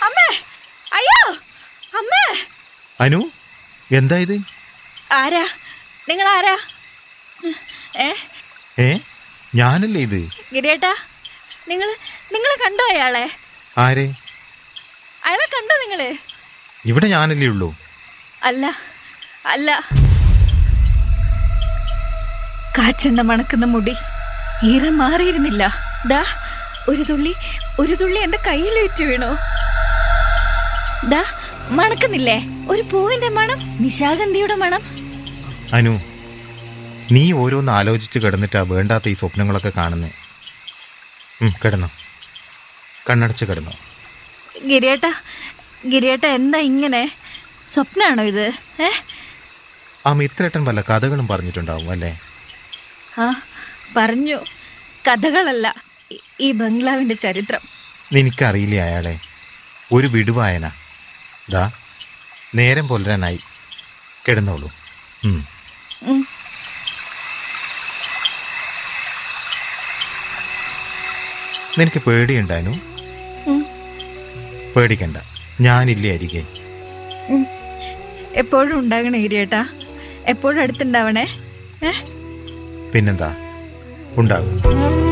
അമ്മേ അയ്യോ അമ്മേ അനു എന്താ ഇത് ആരാ നിങ്ങൾ ആരാ ഏ ഏ ഞാനല്ലേ ഇത് ഗിരിയേട്ടാ നിങ്ങൾ നിങ്ങൾ കണ്ടോ അയാളെ ആരെ അയാളെ കണ്ടോ നിങ്ങള് ഇവിടെ ഞാനല്ലേ ഉള്ളൂ അല്ല അല്ല കാച്ചെണ്ണ മണക്കുന്ന മുടി ഈരം മാറിയിരുന്നില്ല ദാ ഒരു തുള്ളി ഒരു തുള്ളി എന്റെ കയ്യിൽ വെച്ച് വീണു ദാ മണക്കുന്നില്ലേ ഒരു പൂവിന്റെ മണം നിശാഗന്ധിയുടെ മണം അനു നീ ഓരോന്ന് ആലോചിച്ച് കിടന്നിട്ടാ വേണ്ടാത്ത ഈ സ്വപ്നങ്ങളൊക്കെ കാണുന്നേ ഉം, കിടന്നോ കണ്ണടച്ച് കിടന്നോ ഗിരിയേട്ട ഗിരിയേട്ട എന്താ ഇങ്ങനെ സ്വപ്നാണോ ഇത് ഏ ആ മിത്രേട്ടൻ വല്ല കഥകളും പറഞ്ഞിട്ടുണ്ടാവും അല്ലേ ആ പറഞ്ഞു കഥകളല്ല ഈ- ഈ ബംഗ്ലാവിന്റെ ചരിത്രം നിനക്കറിയില്ലേ അയാളെ ഒരു വിടുവായന ദാ നേരം പുലരാനായി കിടന്നോളൂ ഉം. ഉം. നിനക്ക് പേടിയുണ്ടാനു ഉം. പേടിക്കണ്ട ഞാനില്ലേ അരികെ ഉം. എപ്പോഴും ഉണ്ടാകണേ ഗിരിയേട്ടാ എപ്പോഴും അടുത്തുണ്ടാവണേ ഏ പിന്നെന്താ ഉണ്ടാകും ഉം.